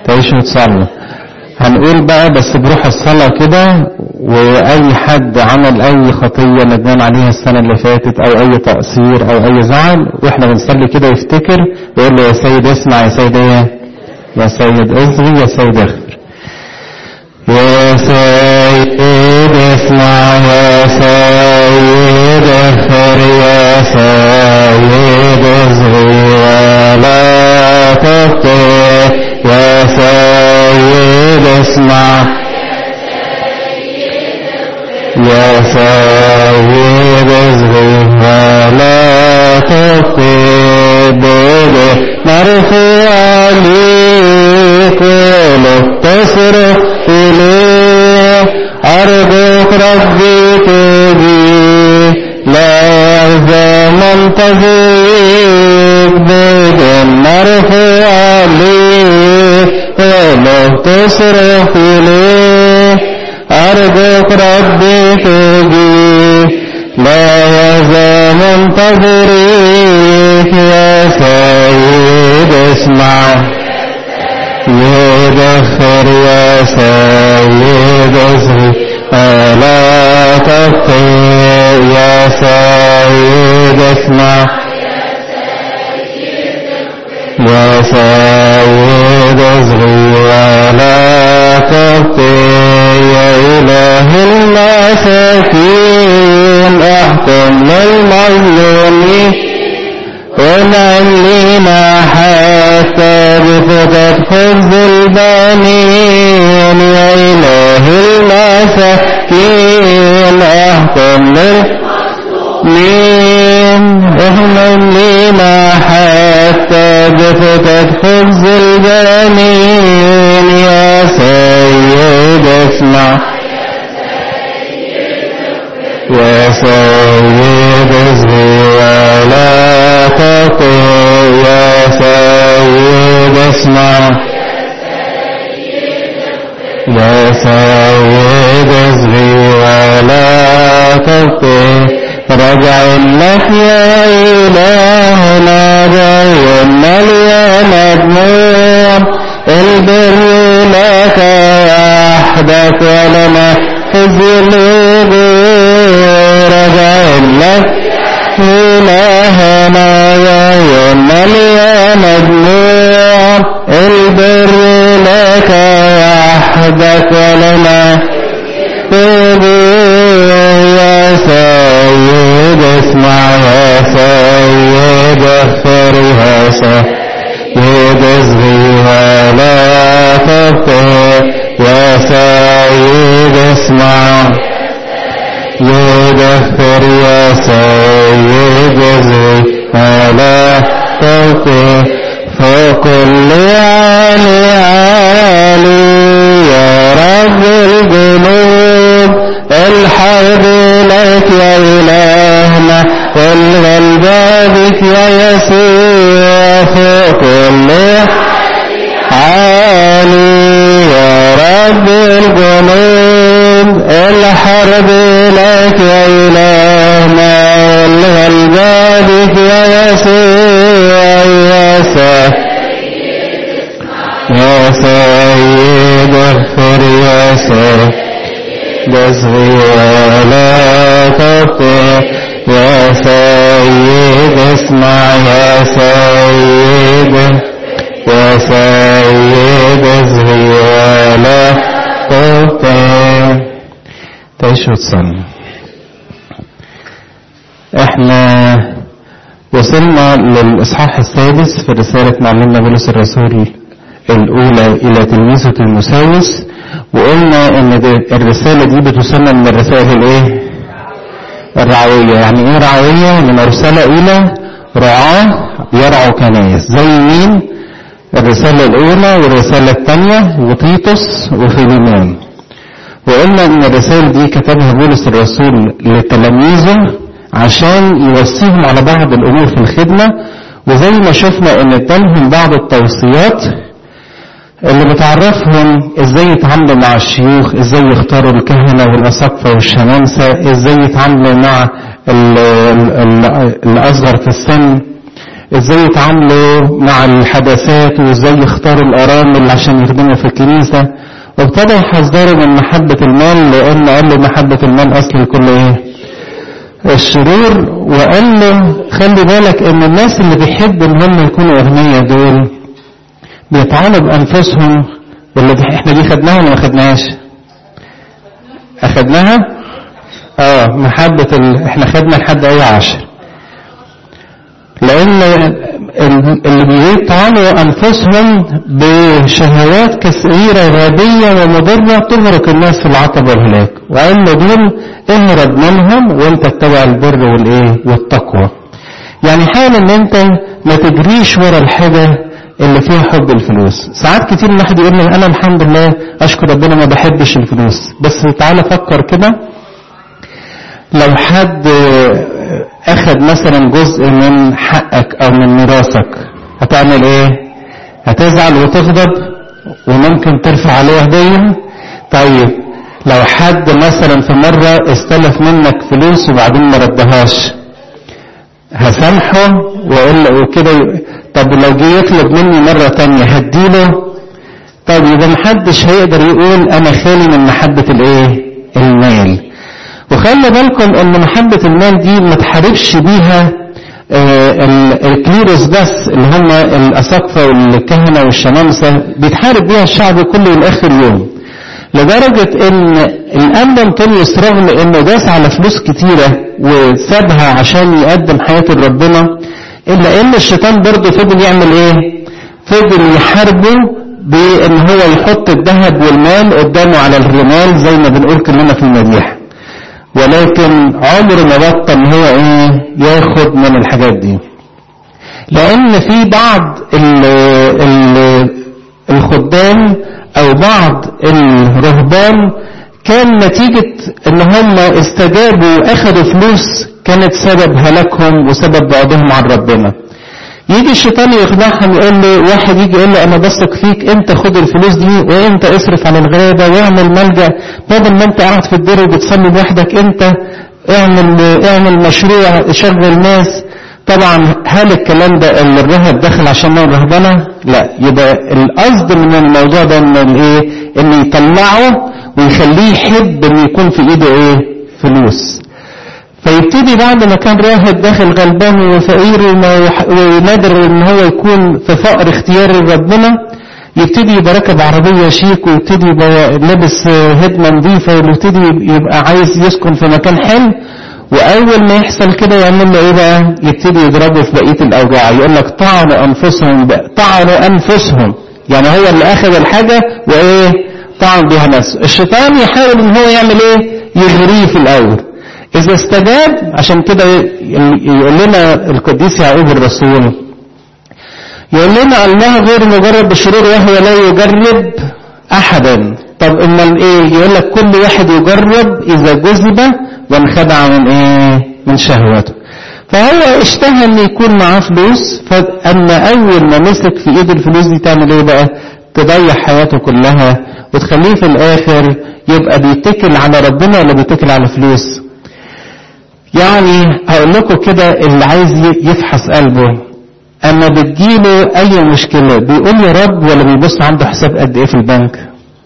تعيشوا وتصلوا هنقول بقى بس بروح الصلاة كده وأي حد عمل أي خطية ندمان عليها السنة اللي فاتت أو أي تقصير أو أي زعل وإحنا بنصلي كده يفتكر ويقول له يا سيد اسمع يا سيد إيه يا سيد اصغي يا سيد اغفر يا سيد اسمع يا سيد اغفر يا سيد اصغي ولا تبطئ يا سيد اسمع يا سيد اصغي ولا تبطئ بده نرفع عليك ولو تصرخ إليه أرجوك ربي تجي لا يرضى منتظرك بدون نرفع عليك ولو تصرخ إليه أرجوك ربي تجي لا يزال منتظرك يا سيد اسمع يدخر يا سيد اصغي ألا تبقي يا سيد اسمع يا سيد اصغي ولا تبقي يا إله المساكين احكم للمظلومين ونعم لنا حتى بفتت خبز البنين يا إله المساكين احكم للمظلومين اهمل لنا حتى بفتت خبز البنين يا سيد اسمع يا سيد اصغي ولا تقل يا سيد اسمع يا سيد اصغي ولا تقل رجع لك يا إلهنا بين مليان دموع البر لك وحدك ولنا خزي رجع لك إلهنا يا مليان دموع البر لك وحدك ولنا يا سيد اسمع يا سيد اغفر يا سيد اصغي ولا تبقي يا سيد اسمع يدخر يا سيد اصغي ولا تبقي فكل عالي عالي يا رب الجنوب الحرب لك يا إلهنا والغلب بك يا يسوع فكل عالي يا رب الجنوب الحرب لك يا إلهنا والغلب بك يا يسوع يا سيد يا سيد اغفر يا سيد اصغي ولا تبقي يا سيد اسمع يا سيد يا سيد اصغي ولا تبقي تعيش وتصلي احنا وصلنا للإصحاح السادس في رسالة معلمنا بولس الرسول الأولى إلى تلميذة المساوس وقلنا إن الرسالة دي بتسمى من الرسائل الإيه؟ الرعوية، يعني إيه رعوية؟ من مرسلة إلى رعاة يرعوا كنايس، زي مين؟ الرسالة الأولى والرسالة الثانية وتيتوس وفيليمون. وقلنا إن الرسائل دي كتبها بولس الرسول لتلاميذه عشان يوصيهم على بعض الأمور في الخدمة وزي ما شفنا إن ادالهم بعض التوصيات اللي بتعرفهم ازاي يتعاملوا مع الشيوخ ازاي يختاروا الكهنة والأساقفة والشمامسة ازاي يتعاملوا مع ال ال ال الأصغر في السن ازاي يتعاملوا مع الحدثات وازاي يختاروا الارامل عشان يخدموا في الكنيسة وابتدى يحذروا من محبة المال لان قال له محبة المال اصل كل ايه الشرور وقال له خلي بالك ان الناس اللي بيحبوا ان هم يكونوا اغنياء دول بيطعنوا بانفسهم ولا دي احنا دي خدناها ولا ما خدناهاش اخدناها اه محبة ال... احنا خدنا لحد اي عشر لان اللي بيطعنوا انفسهم بشهوات كثيرة غابية ومضرة تغرق الناس في العطب والهلاك وقال له دول اهرب منهم وانت اتبع البر والايه والتقوى يعني حاول ان انت ما تجريش ورا الحاجة اللي فيها حب الفلوس ساعات كتير الواحد يقول لي انا الحمد لله اشكر ربنا ما بحبش الفلوس بس تعالى فكر كده لو حد اخد مثلا جزء من حقك او من ميراثك هتعمل ايه هتزعل وتغضب وممكن ترفع عليه هدية طيب لو حد مثلا في مرة استلف منك فلوس وبعدين ما ردهاش هسامحه واقول له وكده طب لو جه يطلب مني مرة تانية هديله طب يبقى محدش هيقدر يقول انا خالي من محبة الايه المال وخلي بالكم ان محبة المال دي ما تحاربش بيها الكليروس بس اللي هم الاساقفة والكهنة والشمامسة بيتحارب بيها الشعب كله لاخر يوم لدرجة ان الانبا انطونيوس رغم انه داس على فلوس كتيرة وسابها عشان يقدم حياته لربنا الا ان الشيطان برضه فضل يعمل ايه فضل يحاربه بان هو يحط الذهب والمال قدامه على الرمال زي ما بنقول كلنا في المديح ولكن عمره ما بطل هو ايه ياخد من الحاجات دي لان في بعض ال ال الخدام او بعض الرهبان كان نتيجة ان هم استجابوا واخدوا فلوس كانت سبب هلاكهم وسبب بعدهم عن ربنا يجي الشيطان يقنعهم يقول له واحد يجي يقول له انا بثق فيك انت خد الفلوس دي وانت اصرف على الغابة واعمل ملجأ بدل ما انت قاعد في الدير وبتصلي لوحدك انت اعمل اعمل مشروع شغل ناس طبعا هل الكلام ده اللي الرهب دخل عشان نوع رهبنة لا يبقى القصد من الموضوع ده ان الايه ان يطلعه ويخليه يحب ان يكون في ايده ايه فلوس فيبتدي بعد ما كان راهب داخل غلبان وفقير ونادر ان هو يكون في فقر اختياري ربنا يبتدي يبقى راكب عربية شيك ويبتدي يبقى لابس هدمة نظيفة ويبتدي يبقى عايز يسكن في مكان حلو واول ما يحصل كده يعمل له ايه بقى يبتدي يضربه في بقية الاوجاع يقول لك طعنوا انفسهم بقى طعنوا انفسهم يعني هو اللي اخذ الحاجة وايه طعن بها نفسه الشيطان يحاول ان هو يعمل ايه يغريه في الاول إذا استجاب عشان كده يقول لنا القديس يعقوب الرسول يقول لنا الله غير مجرد بالشرور وهو لا يجرب أحدا طب امال ايه يقول لك كل واحد يجرب إذا جذب وانخدع من ايه من شهوته فهو اشتهى ان يكون معاه فلوس فاما اول ما مسك في ايد الفلوس دي تعمل ايه بقى تضيع حياته كلها وتخليه في الاخر يبقى بيتكل على ربنا ولا بيتكل على فلوس يعني هقول لكم كده اللي عايز يفحص قلبه اما بتجيله اي مشكلة بيقول يا رب ولا بيبص عنده حساب قد ايه في البنك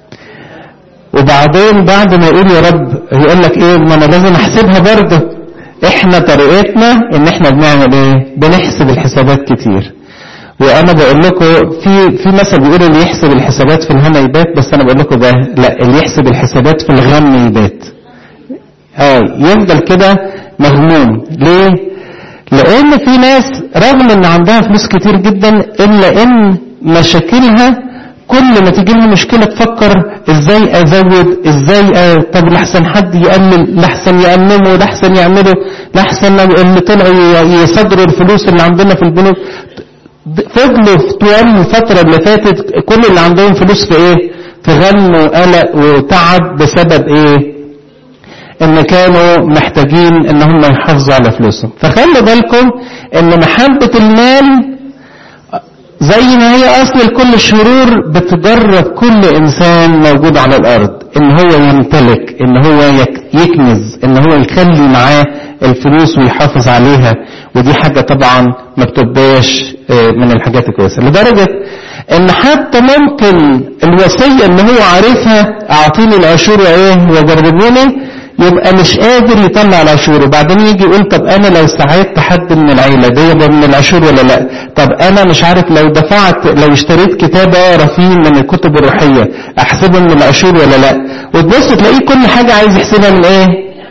وبعدين بعد ما يقول يا رب يقول لك ايه ما انا لازم احسبها برضه احنا طريقتنا ان احنا بنعمل ايه بنحسب الحسابات كتير وانا بقول لكم في في مثل بيقول اللي يحسب الحسابات في الهنا يبات بس انا بقول لكم ده لا اللي يحسب الحسابات في الغم يبات اه يفضل كده مغموم ليه لان في ناس رغم ان عندها فلوس كتير جدا الا ان مشاكلها كل ما تيجي لها مشكله تفكر ازاي ازود ازاي أ... طب لحسن حد يقلل لحسن يقلمه لحسن يعمله لحسن اللي طلعوا يصدروا الفلوس اللي عندنا في البنوك فضلوا طوال الفتره اللي فاتت كل اللي عندهم فلوس في ايه في غم وقلق وتعب بسبب ايه ان كانوا محتاجين ان هم يحافظوا على فلوسهم فخلي بالكم ان محبة المال زي ما هي أصل كل الشرور بتجرب كل إنسان موجود على الأرض إن هو يمتلك إن هو يكنز إن هو يخلي معاه الفلوس ويحافظ عليها ودي حاجة طبعا ما بتبقاش من الحاجات الكويسة لدرجة إن حتى ممكن الوصية اللي هو عارفها أعطيني العشور وإيه وجربوني يبقى مش قادر يطلع العشور وبعدين يجي يقول طب انا لو ساعدت حد من العيله ده يبقى من العشور ولا لا طب انا مش عارف لو دفعت لو اشتريت كتاب اقرا فيه من الكتب الروحيه احسبه من العشور ولا لا وتبص تلاقيه كل حاجه عايز يحسبها من ايه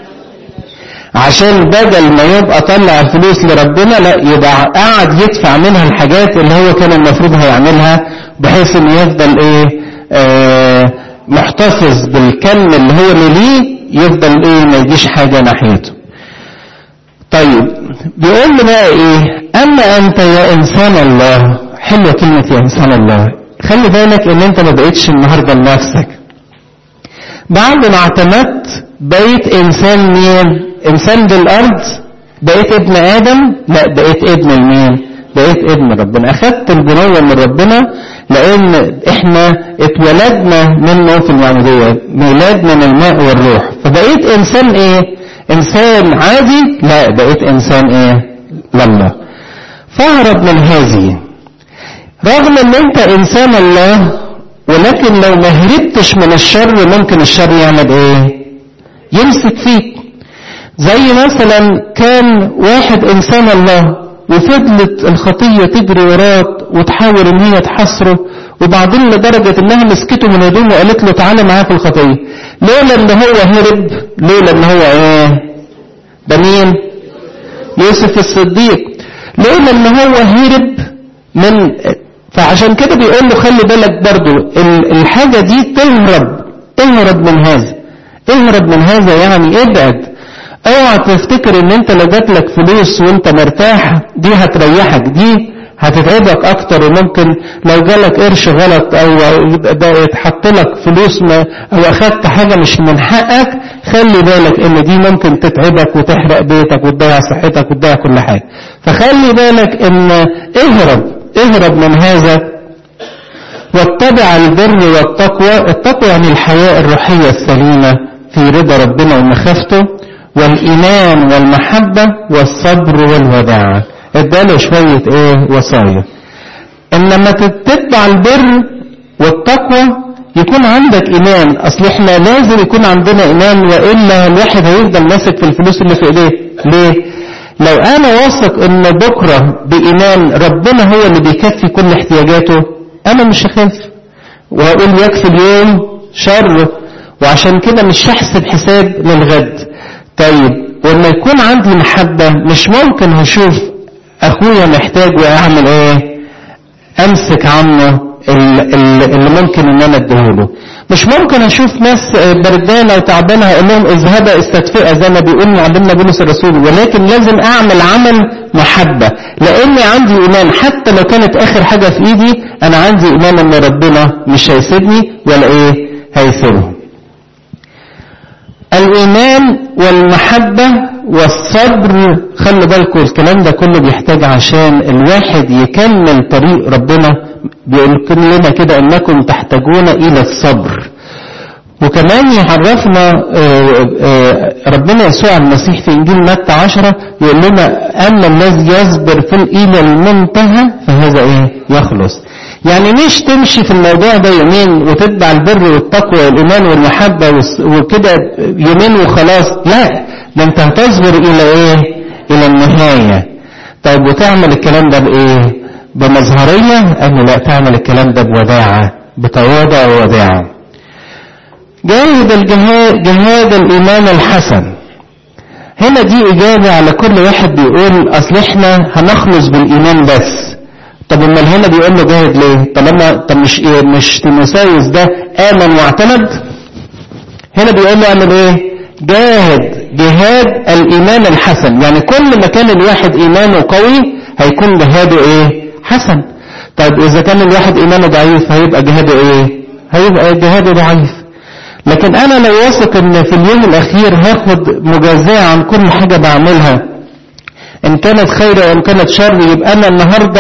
عشان بدل ما يبقى طلع الفلوس لربنا لا يبقى قاعد يدفع منها الحاجات اللي هو كان المفروض هيعملها بحيث انه يفضل ايه آه محتفظ بالكم اللي هو اللي ليه يفضل ايه ما يجيش حاجة ناحيته طيب بيقول له بقى ايه اما انت يا انسان الله حلوة كلمة يا انسان الله خلي بالك ان انت ما بقيتش النهاردة لنفسك بعد ما اعتمدت بقيت انسان مين انسان بالارض بقيت ابن ادم لا بقيت ابن المين بقيت ابن ربنا اخدت البنوة من ربنا لان احنا اتولدنا منه في المعمودية ميلاد من الماء والروح فبقيت انسان ايه انسان عادي لا بقيت انسان ايه لله فاهرب من هذه رغم ان انت انسان الله ولكن لو ما هربتش من الشر ممكن الشر يعمل ايه يمسك فيك زي مثلا كان واحد انسان الله وفضلت الخطية تجري وراه وتحاول ان هي تحصره وبعدين لدرجة انها مسكته من هدومه وقالت له تعالى معايا في الخطية لولا ان هو هرب لولا ان هو ايه ده مين يوسف الصديق لولا ان هو هرب من فعشان كده بيقول له خلي بالك برضو الحاجة دي تهرب اهرب من هذا اهرب من هذا يعني ابعد اوعى تفتكر ان انت لو جات لك فلوس وانت مرتاح دي هتريحك دي هتتعبك اكتر وممكن لو جالك قرش غلط او اتحط لك فلوس ما او اخدت حاجة مش من حقك خلي بالك ان دي ممكن تتعبك وتحرق بيتك وتضيع صحتك وتضيع كل حاجة فخلي بالك ان اهرب اهرب من هذا واتبع البر والتقوى التقوى يعني الحياة الروحية السليمة في رضا ربنا ومخافته والإيمان والمحبة والصبر والوداعة اداله شوية ايه وصايا انما تتبع البر والتقوى يكون عندك ايمان اصل احنا لازم يكون عندنا ايمان والا الواحد هيفضل ماسك في الفلوس اللي في ايديه ليه لو انا واثق ان بكرة بايمان ربنا هو اللي بيكفي كل احتياجاته انا مش هخاف وهقول يكفي اليوم شر وعشان كده مش هحسب حساب للغد طيب ولما يكون عندي محبة مش ممكن هشوف اخويا محتاج واعمل ايه امسك عنه اللي ممكن ان انا اديهوله مش ممكن اشوف ناس بردانة وتعبانة هقول لهم اذهبا استدفئة زي ما بيقول معلمنا بولس الرسول ولكن لازم اعمل عمل محبة لاني عندي ايمان حتى لو كانت اخر حاجة في ايدي انا عندي ايمان ان ربنا مش هيسيبني ولا ايه هيسيبهم الإيمان والمحبة والصبر خلوا بالكم الكلام ده كله بيحتاج عشان الواحد يكمل طريق ربنا بيقول لنا كده انكم تحتاجون الى الصبر وكمان يعرفنا ربنا يسوع المسيح في انجيل متى عشرة يقول لنا اما الذي يصبر في الى المنتهى فهذا ايه يخلص يعني مش تمشي في الموضوع ده يومين وتتبع البر والتقوى والايمان والمحبه وكده يومين وخلاص لا ده انت هتصبر الى ايه الى النهايه طيب وتعمل الكلام ده بايه بمظهريه قال لا تعمل الكلام ده بوداعه بتواضع ووداعه جاهد الجهاد جهاد الايمان الحسن هنا دي اجابه على كل واحد بيقول اصل احنا هنخلص بالايمان بس طب امال هنا بيقول له جاهد ليه طالما طب مش ايه مش تيموساوس ده امن واعتمد هنا بيقول له اعمل ايه جاهد جهاد الايمان الحسن يعني كل ما كان الواحد ايمانه قوي هيكون جهاده ايه حسن طيب اذا كان الواحد ايمانه ضعيف هيبقى جهاده ايه هيبقى جهاده ضعيف لكن انا لو واثق ان في اليوم الاخير هاخد مجازاه عن كل حاجه بعملها ان كانت خير او ان كانت شر يبقى انا النهارده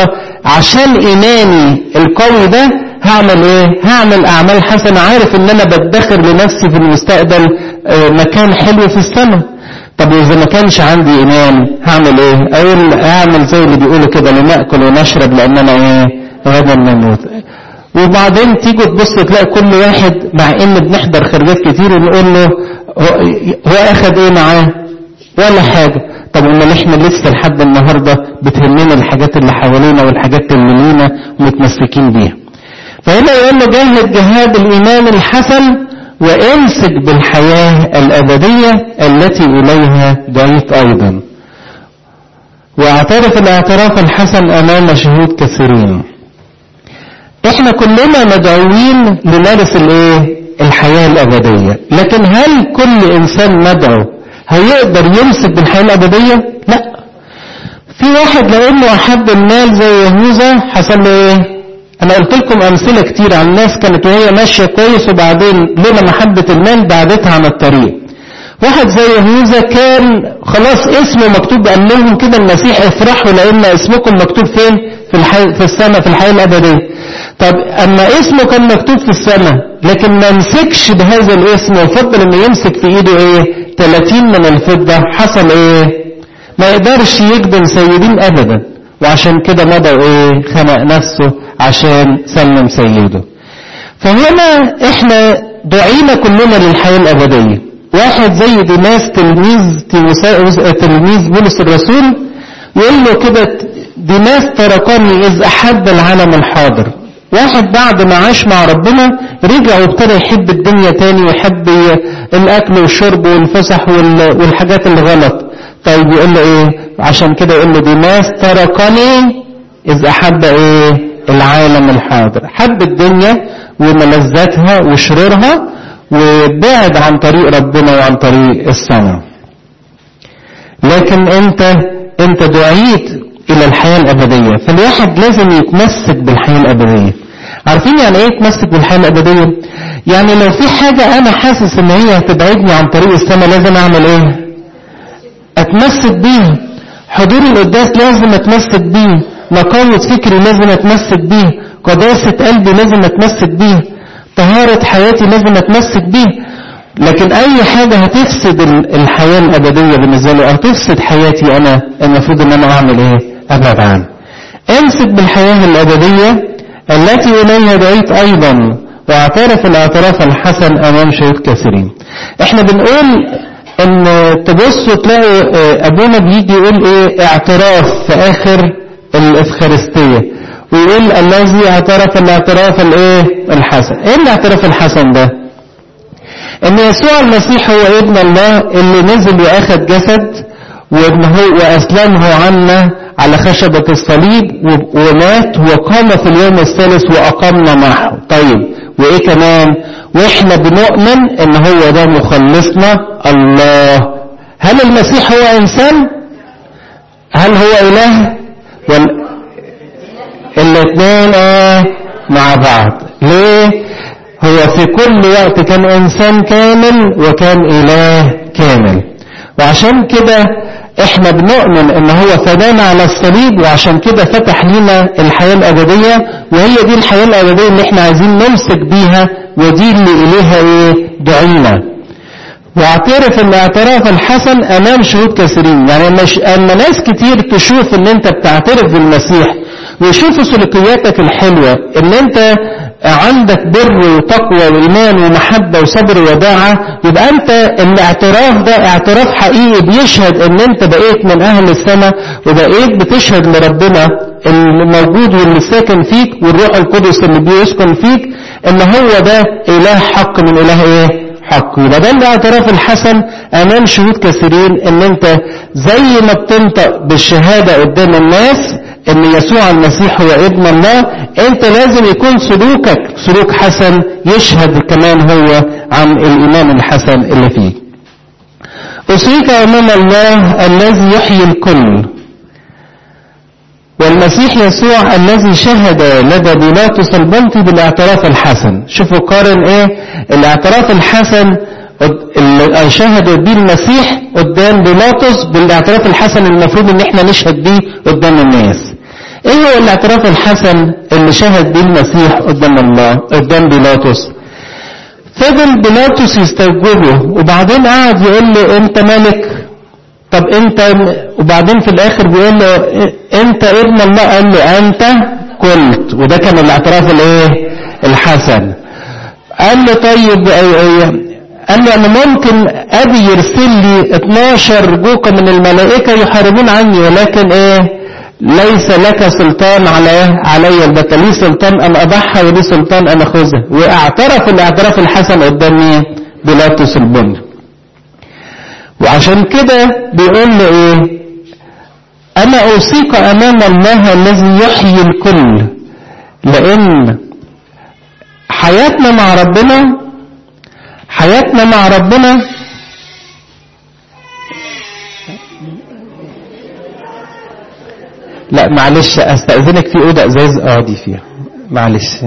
عشان ايماني القوي ده هعمل ايه هعمل اعمال حسنة عارف ان انا بدخر لنفسي في المستقبل مكان حلو في السماء طب واذا ما كانش عندي ايمان هعمل ايه اقول اعمل زي اللي بيقولوا كده لنأكل ونشرب لاننا ايه غدا نموت وبعدين تيجوا تبصوا تلاقي كل واحد مع ان بنحضر خرجات كتير ونقول له هو اخد ايه معاه ولا حاجة طب امال احنا لسه لحد النهاردة بتهمنا الحاجات اللي حوالينا والحاجات اللي لينا ومتمسكين بيها فهنا يقول له جاهد جهاد الايمان الحسن وامسك بالحياة الابدية التي اليها دعيت ايضا واعترف الاعتراف الحسن امام شهود كثيرين احنا كلنا مدعوين لنرث الايه الحياة الابدية لكن هل كل انسان مدعو هيقدر يمسك بالحياة الابدية لا في واحد لو انه احب المال زي يهوذا حصل له ايه انا قلت لكم امثلة كتير عن ناس كانت وهي ماشية كويس وبعدين لولا محبة المال بعدتها عن الطريق واحد زي يهوذا كان خلاص اسمه مكتوب قال لهم كده المسيح افرحوا لان اسمكم مكتوب فين في الحي... في السماء في الحياة الابدية طب اما اسمه كان مكتوب في السماء لكن ما مسكش بهذا الاسم وفضل انه يمسك في ايده ايه 30 من الفضة حصل ايه ما يقدرش يخدم سيدين ابدا وعشان كده مضى ايه خنق نفسه عشان سلم سيده فهنا احنا دعينا كلنا للحياة الابدية واحد زي ديماس تلميذ تلميذ بولس الرسول يقول له كده ديماس تركني اذ احب العالم الحاضر واحد بعد ما عاش مع ربنا رجع وابتدى يحب الدنيا تاني ويحب الاكل والشرب والفسح والحاجات الغلط طيب يقول له ايه عشان كده يقول له ديماس تركني اذ احب ايه العالم الحاضر حب الدنيا وملذاتها وشرورها وبعد عن طريق ربنا وعن طريق السماء لكن انت انت دعيت الى الحياة الابدية فالواحد لازم يتمسك بالحياة الابدية عارفين يعني ايه يتمسك بالحياة الابدية يعني لو في حاجة انا حاسس ان هي هتبعدني عن طريق السماء لازم اعمل ايه اتمسك بيها حضور القداس لازم اتمسك بيه نقاوة فكري لازم اتمسك بيه قداسة قلبي لازم اتمسك بيه طهارة حياتي لازم اتمسك بيه لكن اي حاجة هتفسد الحياة الابدية بالنسبة لي او تفسد حياتي انا المفروض ان انا اعمل ايه ابعد عنه امسك بالحياة الابدية التي اليها دعيت ايضا واعترف الاعتراف الحسن امام شهود كثيرين احنا بنقول ان تبصوا تلاقوا ابونا بيجي يقول ايه اعتراف في اخر الافخارستية ويقول الذي اعترف الاعتراف الايه الحسن ايه الاعتراف الحسن ده ان يسوع المسيح هو ابن الله اللي نزل واخد جسد وان هو واسلمه عنا على خشبة الصليب ومات وقام في اليوم الثالث واقمنا معه طيب وايه كمان واحنا بنؤمن ان هو ده مخلصنا الله هل المسيح هو انسان هل هو اله ولا الاثنين اه مع بعض ليه هو في كل وقت كان انسان كامل وكان اله كامل وعشان كده احنا بنؤمن ان هو فدانا على الصليب وعشان كده فتح لنا الحياة الابدية وهي دي الحياة الابدية اللي احنا عايزين نمسك بيها ودي اللي اليها ايه دعينا واعترف الاعتراف الحسن امام شهود كثيرين يعني مش اما ناس كتير تشوف ان انت بتعترف بالمسيح ويشوفوا سلوكياتك الحلوة ان انت عندك بر وتقوى وإيمان ومحبة وصبر وداعة يبقى أنت الاعتراف ده اعتراف حقيقي بيشهد أن أنت بقيت من أهل السماء وبقيت بتشهد لربنا الموجود واللي ساكن فيك والروح القدس اللي بيسكن فيك أن هو ده إله حق من إله إيه؟ حق يبقى ده الاعتراف الحسن أمام شهود كثيرين أن أنت زي ما بتنطق بالشهادة قدام الناس ان يسوع المسيح هو ابن الله انت لازم يكون سلوكك سلوك حسن يشهد كمان هو عن الايمان الحسن اللي فيه أسيك أمام الله الذي يحيي الكل والمسيح يسوع الذي شهد لدى بيلاطس البنطي بالاعتراف الحسن شوفوا قارن ايه الاعتراف الحسن اللي شهدوا بيه المسيح قدام بيلاطس بالاعتراف الحسن المفروض ان احنا نشهد بيه قدام الناس ايه هو الاعتراف الحسن اللي شهد بيه المسيح قدام الله قدام بيلاطس فضل بيلاطس يستوجبه وبعدين قعد يقول له انت ملك طب انت وبعدين في الاخر بيقول له انت ابن الله قال له انت قلت وده كان الاعتراف الايه الحسن قال له طيب أي أي قال له انا ممكن ابي يرسل لي 12 جوقه من الملائكه يحاربون عني ولكن ايه ليس لك سلطان على علي البتة لي سلطان ان اضحى ولي سلطان ان اخذها واعترف الاعتراف الحسن قدام مين بيلاطس البني وعشان كده بيقول له ايه انا اوصيك امام الله الذي يحيي الكل لان حياتنا مع ربنا حياتنا مع ربنا لا معلش استأذنك في أوضة ازاز اه دي فيها معلش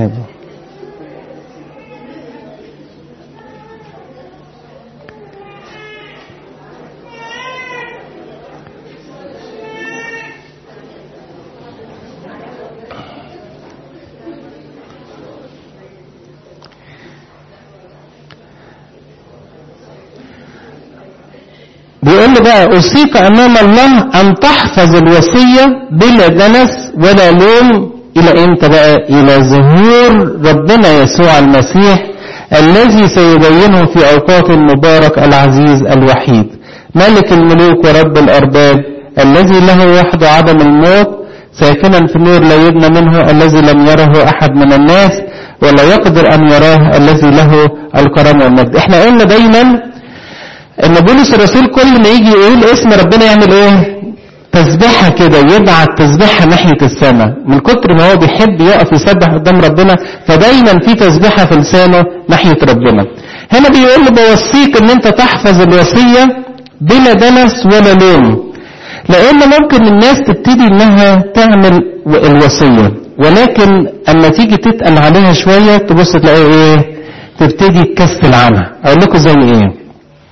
بيقول له بقى أوصيك أمام الله أن تحفظ الوصية بلا دنس ولا لوم إلى إمتى بقى إلى ظهور ربنا يسوع المسيح الذي سيبينه في أوقات المبارك العزيز الوحيد ملك الملوك ورب الأرباب الذي له وحده عدم الموت ساكنا في النور لا يبنى منه الذي لم يره أحد من الناس ولا يقدر أن يراه الذي له الكرم والمجد احنا قلنا دايما ان بولس الرسول كل ما يجي يقول اسم ربنا يعمل ايه تسبيحة كده يبعت تسبيحة ناحية السماء من كتر ما هو بيحب يقف يسبح قدام ربنا فدايما في تسبيحة في لسانه ناحية ربنا هنا بيقول له بوصيك ان انت تحفظ الوصية بلا دنس ولا لوم لان ممكن الناس تبتدي انها تعمل الوصية ولكن اما تيجي تتقل عليها شوية تبص تلاقي ايه تبتدي تكسل عنها اقول لكم زي ايه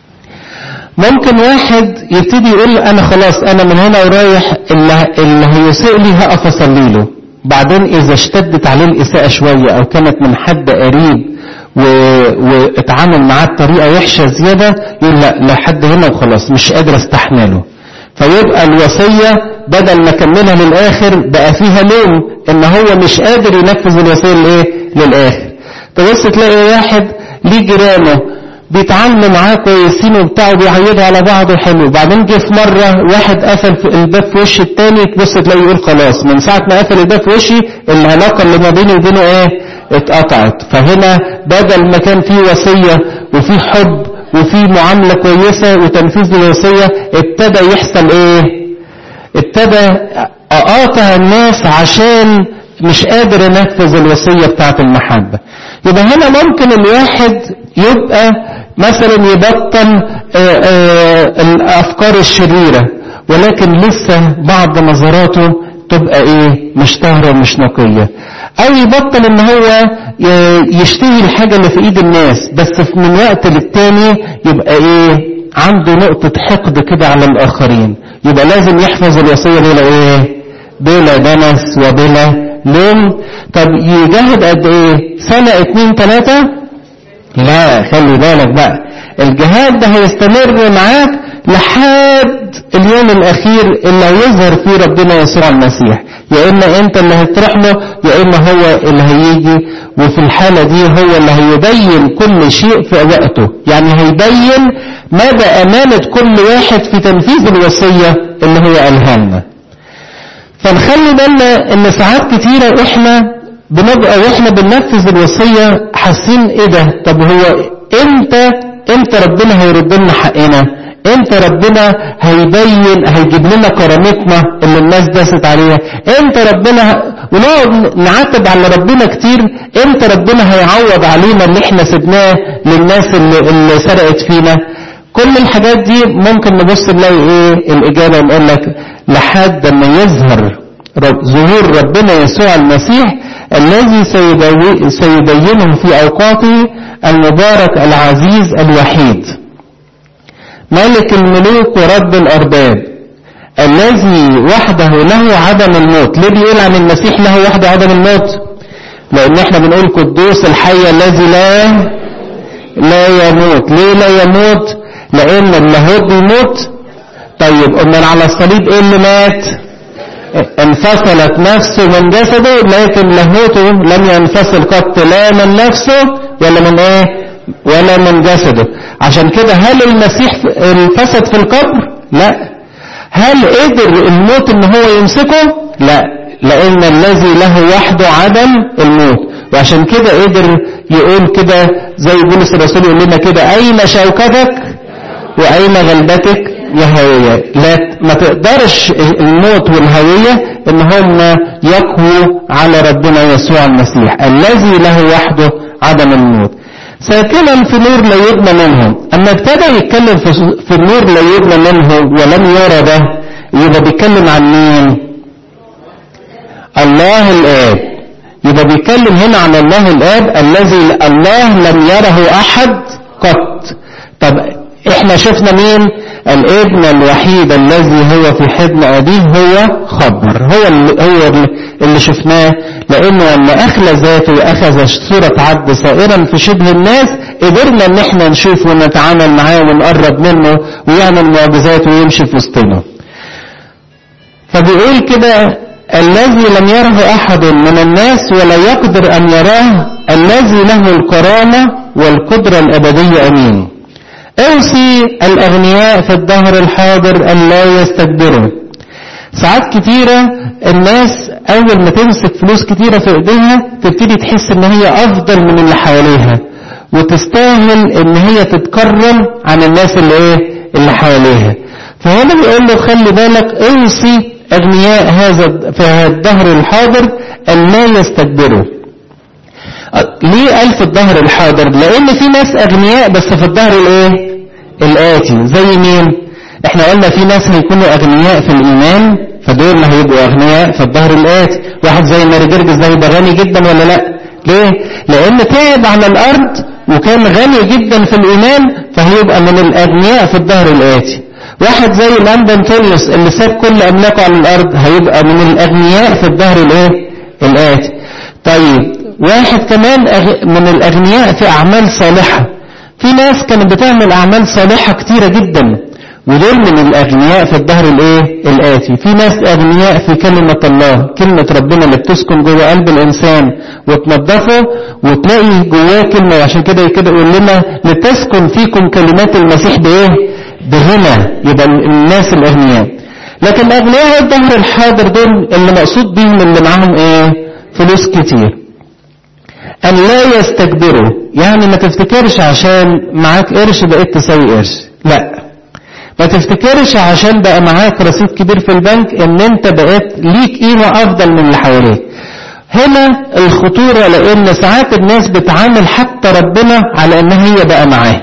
ممكن واحد يبتدي يقول انا خلاص انا من هنا ورايح اللي, اللي هيسيء لي هقف اصلي له بعدين اذا اشتدت عليه الاساءة شوية او كانت من حد قريب و... واتعامل معاه بطريقة وحشة زيادة يقول لا لا حد هنا وخلاص مش قادر استحمله فيبقى الوصية بدل ما كملها للاخر بقى فيها لوم ان هو مش قادر ينفذ الوصية للايه للاخر تبص تلاقي واحد ليه جيرانه بيتعاملوا معاه كويسين وبتاع وبيعيدوا على بعض وحلو بعدين جه في مره واحد قفل في الباب في وش التاني تبص تلاقي يقول خلاص من ساعه ما قفل الباب في وشي العلاقه اللي ما بيني وبينه ايه اتقطعت فهنا بدل ما كان في وصيه وفي حب وفي معامله كويسه وتنفيذ الوصيه ابتدى يحصل ايه ابتدى اقاطع الناس عشان مش قادر ينفذ الوصيه بتاعه المحبه يبقى هنا ممكن الواحد يبقى مثلا يبطل آآ آآ الافكار الشريره ولكن لسه بعض نظراته تبقى ايه مش طاهره ومش نقيه او يبطل ان هو يشتهي الحاجه اللي في ايد الناس بس من وقت للتاني يبقى ايه عنده نقطه حقد كده على الاخرين يبقى لازم يحفظ الوصيه بلا ايه بلا دنس وبلا لوم طب يجاهد قد ايه سنه اتنين تلاته لا خلي بالك بقى الجهاد ده هيستمر معاك لحد اليوم الاخير اللي هيظهر فيه ربنا يسوع المسيح يا اما انت اللي هتروح له يا اما هو اللي هيجي وفي الحاله دي هو اللي هيبين كل شيء في وقته يعني هيبين مدى امانه كل واحد في تنفيذ الوصيه اللي هو قالها لنا فنخلي بالنا ان ساعات كتيره احنا بنبقى واحنا بننفذ الوصيه حاسين ايه ده طب هو امتى امتى ربنا هيرد لنا حقنا امتى ربنا هيبين هيجيب لنا كرامتنا اللي الناس داست عليها امتى ربنا ونقعد نعاتب على ربنا كتير امتى ربنا هيعوض علينا اللي احنا سبناه للناس اللي, اللي سرقت فينا كل الحاجات دي ممكن نبص نلاقي ايه الاجابه نقول لك لحد ما يظهر رب ظهور ربنا يسوع المسيح الذي سيبينه في اوقاته المبارك العزيز الوحيد ملك الملوك ورب الارباب الذي وحده له عدم الموت ليه بيقول عن المسيح له وحده عدم الموت لان احنا بنقول قدوس الحي الذي لا لا يموت ليه لا يموت لان اللاهوت بيموت طيب امال على الصليب ايه اللي مات انفصلت نفسه من جسده لكن لاهوته لم ينفصل قط لا من نفسه ولا من ايه ولا من جسده عشان كده هل المسيح انفسد في القبر لا هل قدر الموت ان هو يمسكه لا لان الذي له وحده عدم الموت وعشان كده قدر يقول كده زي بولس الرسول يقول لنا كده اين شوكتك واين غلبتك يا هوية لا ما تقدرش الموت والهوية ان هم يقووا على ربنا يسوع المسيح الذي له وحده عدم الموت ساكنا في نور لا يبنى منه اما ابتدى يتكلم في النور لا يبنى منه ولم يرى ده يبقى بيتكلم عن مين الله الاب يبقى بيتكلم هنا عن الله الاب الذي الله لم يره احد قط طب احنا شفنا مين الابن الوحيد الذي هو في حضن ابيه هو خبر هو اللي هو اللي شفناه لانه لما اخلى ذاته واخذ صوره عبد سائرا في شبه الناس قدرنا ان احنا نشوفه ونتعامل معاه ونقرب منه ويعمل معجزات ويمشي في وسطنا فبيقول كده الذي لم يره احد من الناس ولا يقدر ان يراه الذي له الكرامه والقدره الابديه امين اوصي الاغنياء في الظهر الحاضر ان لا يستكبروا ساعات كتيرة الناس اول ما تمسك فلوس كتيرة في ايديها تبتدي تحس ان هي افضل من اللي حواليها وتستاهل ان هي تتكرم عن الناس اللي ايه اللي حواليها فهنا بيقول له خلي بالك اوصي اغنياء هذا في الظهر الحاضر ان لا يستكبروا ليه قال في الظهر الحاضر لان في ناس اغنياء بس في الظهر الايه الاتي زي مين احنا قلنا في ناس هيكونوا اغنياء في الايمان فدول هيبقوا اغنياء في الظهر الاتي واحد زي ماري جرجس ده يبقى غني جدا ولا لا ليه لان تعب على الارض وكان غني جدا في الايمان فهيبقى من الاغنياء في الظهر الاتي واحد زي لندن تولس اللي ساب كل املاكه على الارض هيبقى من الاغنياء في الظهر الايه الاتي طيب واحد كمان من الأغنياء في أعمال صالحة في ناس كانت بتعمل أعمال صالحة كتيرة جدا ودول من الأغنياء في الظهر الإيه الآتي في ناس أغنياء في كلمة الله كلمة ربنا اللي بتسكن جوه قلب الإنسان وتنظفه وتلاقي جواه كلمة وعشان كده كده يقول لنا لتسكن فيكم كلمات المسيح بإيه بغنى يبقى الناس الأغنياء لكن أغنياء الظهر الحاضر دول اللي مقصود بيهم اللي معاهم إيه فلوس كتير أن لا يستكبروا يعني ما تفتكرش عشان معاك قرش بقيت تساوي قرش لا ما تفتكرش عشان بقى معاك رصيد كبير في البنك ان انت بقيت ليك قيمة افضل من اللي حواليك هنا الخطورة لان ساعات الناس بتعامل حتى ربنا على ان هي بقى معاه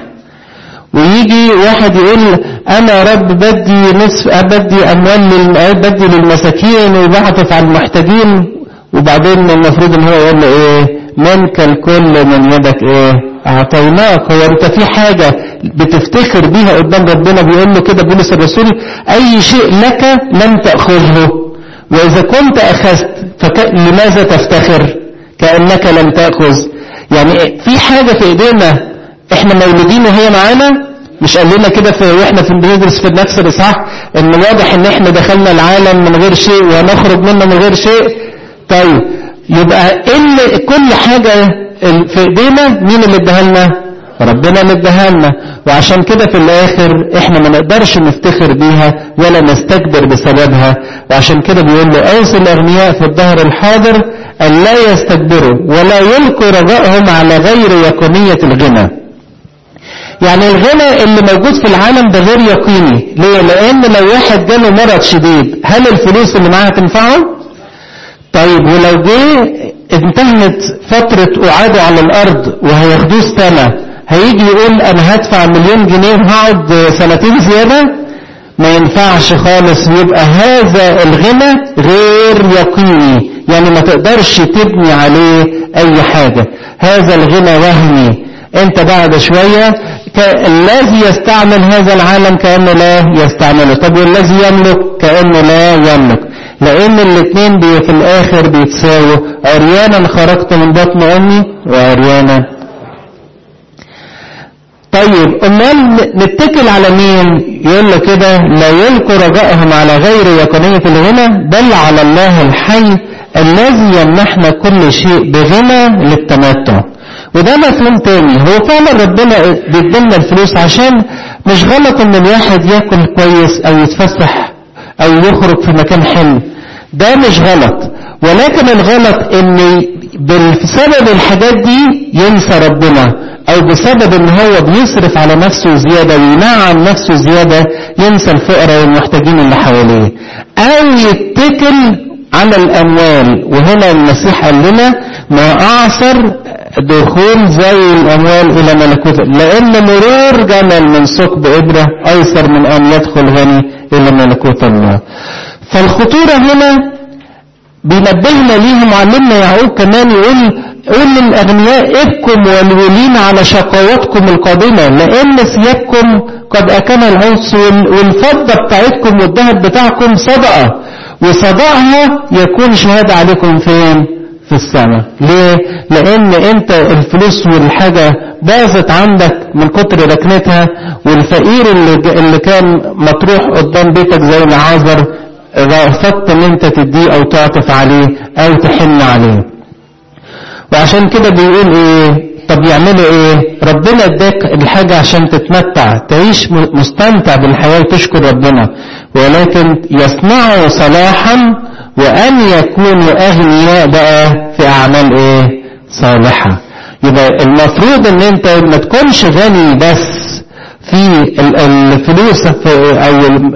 ويجي واحد يقول انا رب بدي نصف بدي اموال بدي للمساكين وبعطف على المحتاجين وبعدين المفروض ان هو يقول له ايه منك الكل من يدك ايه اعطيناك هو انت في حاجة بتفتخر بيها قدام ربنا بيقول له كده بولس الرسول اي شيء لك لم تأخذه واذا كنت اخذت فلماذا تفتخر كأنك لم تأخذ يعني في حاجة في ايدينا احنا مولودين وهي معانا مش قال لنا كده في واحنا في بندرس في نفس الاصحاح ان واضح ان احنا دخلنا العالم من غير شيء وهنخرج منه من غير شيء طيب يبقى ان كل حاجة في ايدينا مين اللي اداها لنا ربنا اللي اداها لنا وعشان كده في الاخر احنا ما نقدرش نفتخر بيها ولا نستكبر بسببها وعشان كده بيقول له اوصي الاغنياء في الظهر الحاضر ان لا يستكبروا ولا يلقوا رجائهم على غير يقينية الغنى يعني الغنى اللي موجود في العالم ده غير يقيني ليه لان لو واحد جاله مرض شديد هل الفلوس اللي معاه تنفعه طيب ولو جه انتهت فترة قعاده على الأرض وهياخدوه سنة هيجي يقول أنا هدفع مليون جنيه وهقعد سنتين زيادة ما ينفعش خالص يبقى هذا الغنى غير يقيني يعني ما تقدرش تبني عليه أي حاجة هذا الغنى وهمي انت بعد شوية فالذي يستعمل هذا العالم كأنه لا يستعمله طب والذي يملك كأنه لا يملك لأن الاثنين بي في الآخر بيتساووا عريانا خرجت من بطن أمي وعريانا طيب امال نتكل على مين يقول له كده لا يلقوا رجائهم على غير يقينية الغنى بل على الله الحي الذي يمنحنا كل شيء بغنى للتمتع وده مفهوم تاني هو فعلا ربنا بيدينا الفلوس عشان مش غلط ان الواحد ياكل كويس او يتفسح او يخرج في مكان حلو ده مش غلط ولكن الغلط ان بسبب الحاجات دي ينسى ربنا او بسبب ان هو بيصرف على نفسه زيادة وينعم نفسه زيادة ينسى الفقراء والمحتاجين اللي حواليه او يتكل على الاموال وهنا المسيح قال لنا ما اعصر دخول زي الاموال الى ملكوت لان مرور جمل من ثقب ابره ايسر من ان يدخل غني الى ملكوت الله فالخطوره هنا بينبهنا ليه معلمنا يعقوب كمان يقول قول للأغنياء ابكم والولين على شقواتكم القادمة لأن ثيابكم قد أكل العنص والفضة بتاعتكم والذهب بتاعكم صدقة وصدقها يكون شهادة عليكم فين؟ في السماء ليه؟ لأن أنت الفلوس والحاجة باظت عندك من كتر ركنتها والفقير اللي, اللي كان مطروح قدام بيتك زي العازر رفضت ان انت تديه او تعطف عليه او تحن عليه وعشان كده بيقول ايه طب يعملوا ايه ربنا اداك الحاجة عشان تتمتع تعيش مستمتع بالحياة وتشكر ربنا ولكن يصنعوا صلاحا وان يكونوا اغنياء بقى في اعمال ايه صالحة يبقى المفروض ان انت ما تكونش غني بس في الفلوس او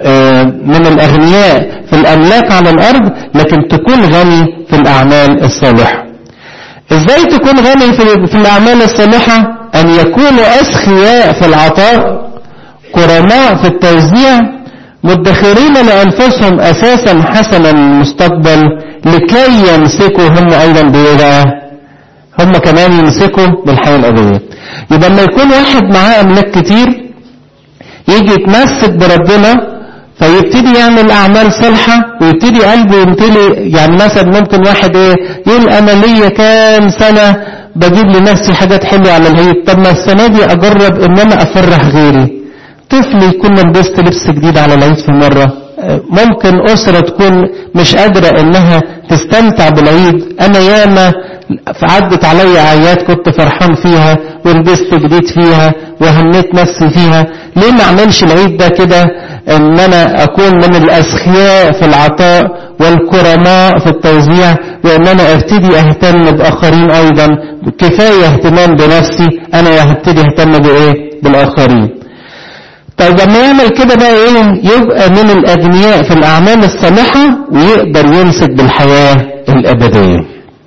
من الاغنياء في الاملاك على الارض لكن تكون غني في الاعمال الصالحه ازاي تكون غني في, في الاعمال الصالحه ان يكونوا اسخياء في العطاء كرماء في التوزيع مدخرين لانفسهم اساسا حسنا المستقبل لكي يمسكوا هم ايضا بايه هم كمان يمسكوا بالحياه الابديه يبقى لما يكون واحد معاه املاك كتير يجي يتمسك بربنا فيبتدي يعمل اعمال صالحه ويبتدي قلبه يمتلي يعني مثلا ممكن واحد ايه يقول انا ليا كام سنه بجيب لنفسي حاجات حلوه على العيد طب ما السنه دي اجرب ان انا افرح غيري طفل يكون لبست لبس جديد على العيد في مره ممكن اسره تكون مش قادره انها تستمتع بالعيد انا ياما عدت علي اعياد كنت فرحان فيها ولبست جديد فيها وهنيت نفسي فيها ليه ما اعملش العيد ده كده ان انا اكون من الاسخياء في العطاء والكرماء في التوزيع وان انا ابتدي اهتم باخرين ايضا كفايه اهتمام بنفسي انا هبتدي اهتم بايه بالاخرين طيب لما يعمل كده بقى ايه يبقى من الاغنياء في الاعمال الصالحه ويقدر يمسك بالحياه الابديه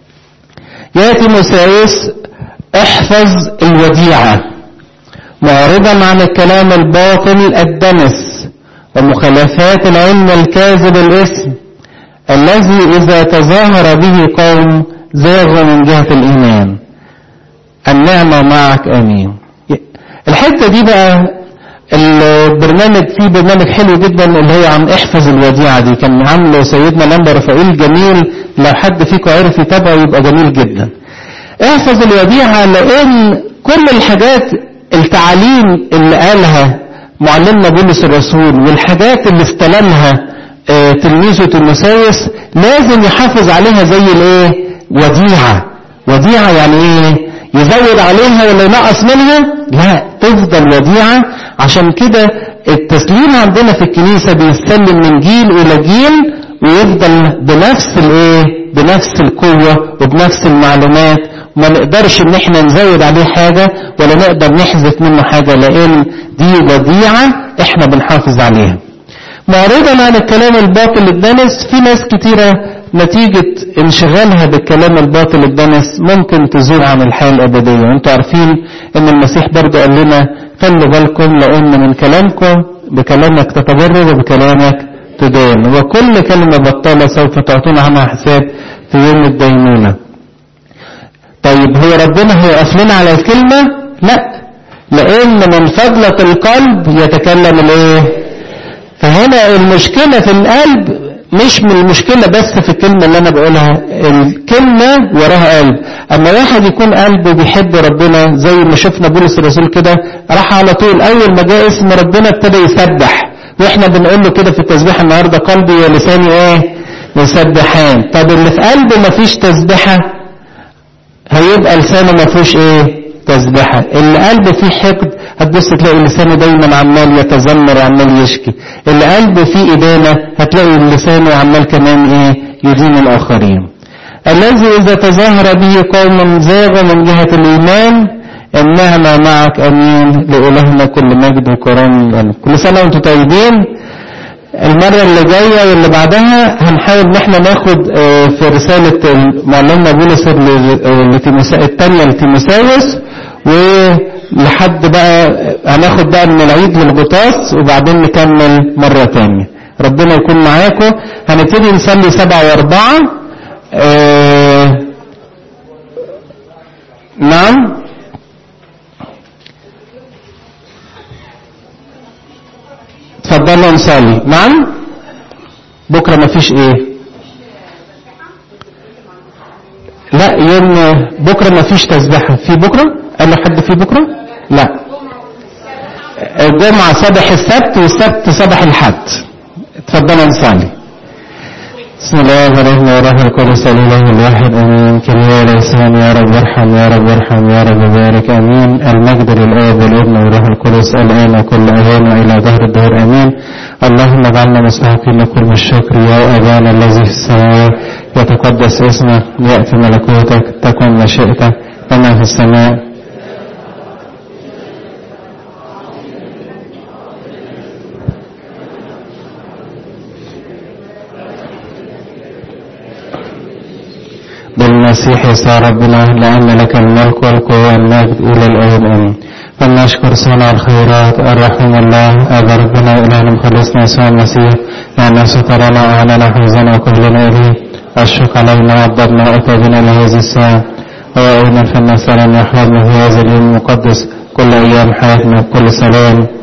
يا تيموثاوس احفظ الوديعه معرضا عن الكلام الباطل الدنس ومخالفات العلم الكاذب الاسم الذي إذا تظاهر به قوم زاغوا من جهة الإيمان النعمة معك آمين الحتة دي بقى البرنامج فيه برنامج حلو جدا اللي هو عن احفظ الوديعة دي كان عامله سيدنا لمبر رفائيل جميل لو حد فيكم عرف يتابعه يبقى جميل جدا احفظ الوديعة لأن كل الحاجات التعاليم اللي قالها معلمنا بولس الرسول والحاجات اللي استلمها اه تلميذه تيموثاوس لازم يحافظ عليها زي الايه وديعة وديعة يعني ايه يزود عليها ولا ينقص منها لا تفضل وديعة عشان كده التسليم عندنا في الكنيسة بيسلم من جيل الى جيل ويفضل بنفس الايه بنفس القوة وبنفس المعلومات ما نقدرش ان احنا نزود عليه حاجة ولا نقدر نحذف منه حاجة لان دي وديعة احنا بنحافظ عليها معرضا عن الكلام الباطل الدنس في ناس كتيرة نتيجة انشغالها بالكلام الباطل الدنس ممكن تزول عن الحياة الأبدية وانتوا عارفين ان المسيح برضه قال لنا خلوا بالكم لان من كلامكم بكلامك تتبرر وبكلامك تدان وكل كلمة بطالة سوف تعطون عنها حساب في يوم الدينونة طيب هو ربنا هيقف لنا على الكلمة لا لان من فضلة القلب يتكلم الايه فهنا المشكلة في القلب مش من المشكلة بس في الكلمة اللي انا بقولها الكلمة وراها قلب اما واحد يكون قلبه بيحب ربنا زي ما شفنا بولس الرسول كده راح على طول اول ما جاء اسم ربنا ابتدى يسبح واحنا بنقول له كده في التسبيح النهارده قلبي ولساني ايه يسبحان طب اللي في قلبه مفيش تسبحه هيبقى لسانه ما فيهوش ايه تسبحه اللي قلبه فيه حقد هتبص تلاقي لسانه دايما عمال يتذمر وعمال يشكي اللي قلبه فيه ادانه هتلاقي لسانه عمال كمان ايه يدين الاخرين الذي اذا تظاهر به قوم زاغ من جهه الايمان انهما معك امين لالهنا كل مجد وكرم كل سنه وانتم طيبين المرة اللي جاية واللي بعدها هنحاول ان احنا ناخد في رسالة معلمنا بولس الثانية لتيموساوس ولحد بقى هناخد بقى من العيد للغطاس وبعدين نكمل مرة تانية ربنا يكون معاكم هنبتدي نصلي سبعة واربعة اه نعم اتفضلوا نصلي نعم بكره مفيش ايه لا يوم بكره مفيش تسبيحه في بكره قال له حد في بكره لا الجمعه صباح السبت والسبت صباح الحد اتفضلوا نصلي بسم الله الرحمن الرحيم القدس الاله الواحد امين كريم الانسان يا رب ارحم يا رب ارحم يا رب بارك امين المجد للاب والابن والروح القدس الان وكل اوان والى ظهر الدهر امين اللهم اجعلنا مستحقين لكل الشكر يا ابانا الذي في السماء يتقدس اسمك ياتي ملكوتك تكن مشيئتك كما في السماء بالمسيح يسوع ربنا لأن لك الملك والقوة والمجد إلى الأبد آمين فلنشكر صانع الخيرات الرحيم الله أبا ربنا إلهنا مخلصنا يسوع المسيح لأن سترنا أعلنا حفظنا وكلنا إليه أشفق علينا وعبدنا وأتى بنا لهذه الساعة وأعينا فلنسأل أن يحفظنا في هذا اليوم المقدس كل أيام حياتنا بكل سلام